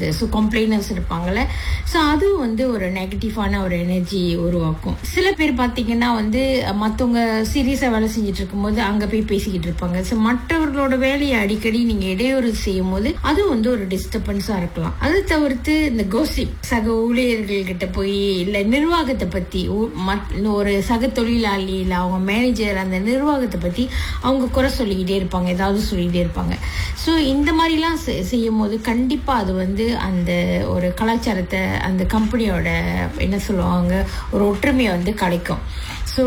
சொல்றது so complainers இருப்பாங்கல்ல so அதுவும் வந்து ஒரு நெகட்டிவான ஒரு எனர்ஜி உருவாக்கும் சில பேர் பார்த்தீங்கன்னா வந்து மற்றவங்க சீரியஸாக வேலை செஞ்சுட்டு இருக்கும்போது அங்கே போய் பேசிக்கிட்டு இருப்பாங்க ஸோ மற்றவர்களோட வேலையை அடிக்கடி நீங்கள் இடையூறு செய்யும் போது அது வந்து ஒரு டிஸ்டர்பன்ஸாக இருக்கலாம் அது தவிர்த்து இந்த கோசிப் சக ஊழியர்கள் கிட்ட போய் இல்லை நிர்வாகத்தை பற்றி ஒரு சக தொழிலாளி இல்லை அவங்க மேனேஜர் அந்த நிர்வாகத்தை பற்றி அவங்க குறை சொல்லிக்கிட்டே இருப்பாங்க ஏதாவது சொல்லிக்கிட்டே இருப்பாங்க ஸோ இந்த மாதிரிலாம் செ- செய்யும் போது கண்டிப்பாக அது வந்து அந்த ஒரு கலாச்சாரத்தை அந்த கம்பெனியோட என்ன சொல்லுவாங்க ஒரு ஒற்றுமையை வந்து கிடைக்கும் ஸோ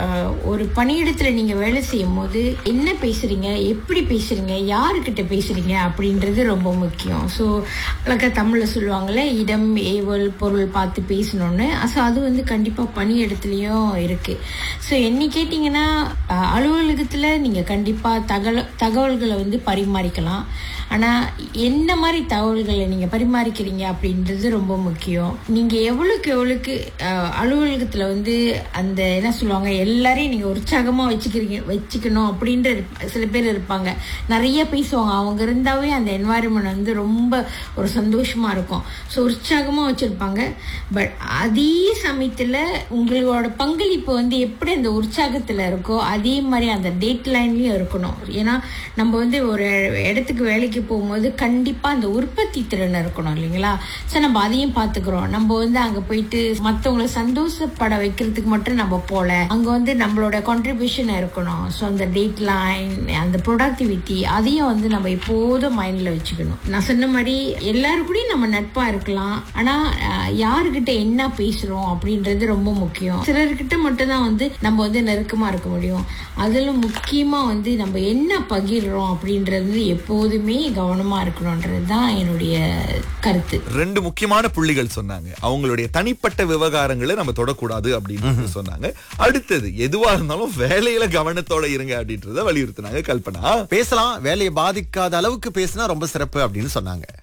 ஒரு பணியிடத்தில் நீங்கள் வேலை செய்யும் போது என்ன பேசுறீங்க எப்படி பேசுறீங்க யாருக்கிட்ட பேசுறீங்க அப்படின்றது ரொம்ப முக்கியம் ஸோ அழகா தமிழில் சொல்லுவாங்கல்ல இடம் ஏவல் பொருள் பார்த்து பேசணும்னு ஸோ அது வந்து கண்டிப்பாக பணியிடத்துலையும் இருக்கு ஸோ என்ன கேட்டிங்கன்னா அஹ், அலுவலகத்தில் நீங்கள் கண்டிப்பாக தகவல் தகவல்களை வந்து பரிமாறிக்கலாம் ஆனால் என்ன மாதிரி தகவல்களை நீங்கள் பரிமாறிக்கிறீங்க அப்படின்றது ரொம்ப முக்கியம் நீங்கள் எவ்வளோக்கு எவ்வளோக்கு அலுவலகத்தில் வந்து அந்த என்ன சொல்லுவாங்க எல்லாரையும் நீங்கள் உற்சாகமாக வச்சுக்கிறீங்க வச்சுக்கணும் அப்படின்ற இருப்ப- சில பேர் இருப்பாங்க நிறைய பேசுவாங்க அவங்க இருந்தாவே அந்த என்வாயர்மெண்ட் வந்து ரொம்ப ஒரு சந்தோஷமாக இருக்கும் ஸோ உற்சாகமாக வச்சுருப்பாங்க பட் அதே சமயத்தில் உங்களோட பங்களிப்பு வந்து எப்படி அந்த உற்சாகத்தில் இருக்கோ அதே மாதிரி அந்த டேட் லைன்லேயும் இருக்கணும் ஏன்னா நம்ம வந்து ஒரு இடத்துக்கு வேலைக்கு போகும்போது கண்டிப்பாக அந்த உற்பத்தி திறன் இருக்கணும் இல்லைங்களா ஸோ நம்ம அதையும் பார்த்துக்கிறோம் நம்ம வந்து அங்கே போயிட்டு மற்றவங்களை சந்தோஷப்பட வைக்கிறதுக்கு மட்டும் நம்ம போல அங்கே வந்து நம்மளோட கான்ட்ரிபியூஷன் இருக்கணும் ஸோ அந்த டேட் லைன் அந்த ப்ரொடக்டிவிட்டி அதையும் வந்து நம்ம எப்போதும் மைண்டில் வச்சுக்கணும் நான் சொன்ன மாதிரி எல்லாரு கூடயும் நம்ம நட்பாக இருக்கலாம் ஆனால் யாருக்கிட்ட என்ன பேசுகிறோம் அப்படின்றது ரொம்ப முக்கியம் சிலர்கிட்ட மட்டும்தான் வந்து நம்ம வந்து நெருக்கமாக இருக்க முடியும் அதில் முக்கியமாக வந்து நம்ம என்ன பகிர்றோம் அப்படின்றது எப்போதுமே கவனமாக இருக்கணுன்றது தான் என்னுடைய கருத்து ரெண்டு முக்கியமான புள்ளிகள் சொன்னாங்க அவங்களுடைய தனிப்பட்ட விவகாரங்களை நம்ம தொடக்கூடாது அப்படின்னு சொன்னாங்க அடுத்தது எதுவா இருந்தாலும் வேலையில கவனத்தோட இருங்க அப்படின்றத வலியுறுத்தினாங்க கல்பனா பேசலாம் வேலையை பாதிக்காத அளவுக்கு பேசினா ரொம்ப சிறப்பு அப்படின்னு சொன்னாங்க